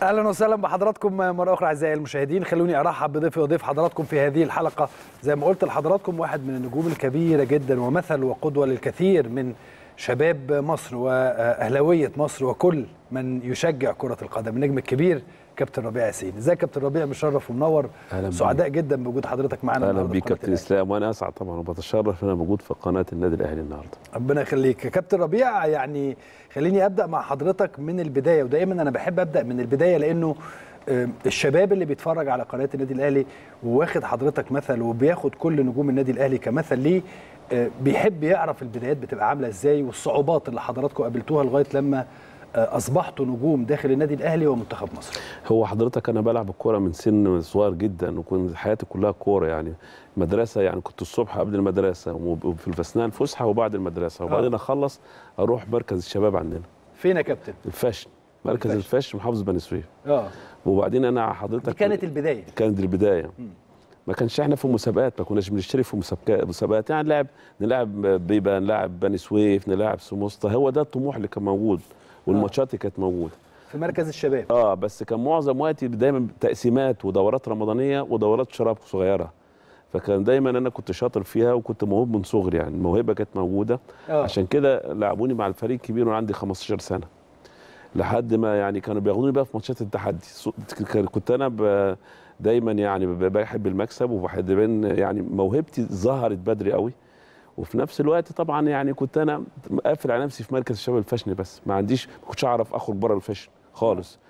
اهلا وسهلا بحضراتكم مره اخرى اعزائي المشاهدين خلوني ارحب بضيفي وضيف حضراتكم في هذه الحلقه زي ما قلت لحضراتكم واحد من النجوم الكبيره جدا ومثل وقدوه للكثير من شباب مصر واهلاويه مصر وكل من يشجع كره القدم النجم الكبير كابتن ربيع ياسين ازيك كابتن ربيع مشرف ومنور أهلا بيك. سعداء جدا بوجود حضرتك معانا اهلا النهاردة بيك في قناة كابتن الأهلي. اسلام وانا اسعد طبعا وبتشرف ان انا موجود في قناه النادي الاهلي النهارده ربنا يخليك كابتن ربيع يعني خليني ابدا مع حضرتك من البدايه ودايما انا بحب ابدا من البدايه لانه آه، الشباب اللي بيتفرج على قناه النادي الاهلي وواخد حضرتك مثل وبياخد كل نجوم النادي الاهلي كمثل ليه آه، بيحب يعرف البدايات بتبقى عامله ازاي والصعوبات اللي حضراتكم قابلتوها لغايه لما آه، اصبحتوا نجوم داخل النادي الاهلي ومنتخب مصر هو حضرتك انا بلعب الكوره من سن صغير جدا وكنت حياتي كلها كوره يعني مدرسه يعني كنت الصبح قبل المدرسه وفي الفسنان فسحه وبعد المدرسه وبعدين اخلص اروح مركز الشباب عندنا فين يا كابتن الفشن مركز الفشن. الفشن محافظ بني سويف اه وبعدين انا حضرتك دي كانت البدايه كانت البدايه ما كانش احنا في مسابقات ما كناش بنشترك في مسابقات مسابقات يعني نلعب نلعب بيبقى نلعب بني سويف نلعب سموسطه هو ده الطموح اللي كان موجود والماتشات اللي كانت موجوده في مركز الشباب اه بس كان معظم وقتي دايما تقسيمات ودورات رمضانيه ودورات شراب صغيره فكان دايما انا كنت شاطر فيها وكنت موهوب من صغري يعني الموهبه كانت موجوده آه. عشان كده لعبوني مع الفريق الكبير وانا عندي 15 سنه لحد ما يعني كانوا بياخدوني بقى في ماتشات التحدي سو- كنت انا ب- دايما يعني ب- بحب المكسب وبحب يعني موهبتي ظهرت بدري قوي وفي نفس الوقت طبعا يعني كنت انا قافل على نفسي في مركز الشباب الفاشن بس ما عنديش ما كنتش اعرف اخرج بره الفاشن خالص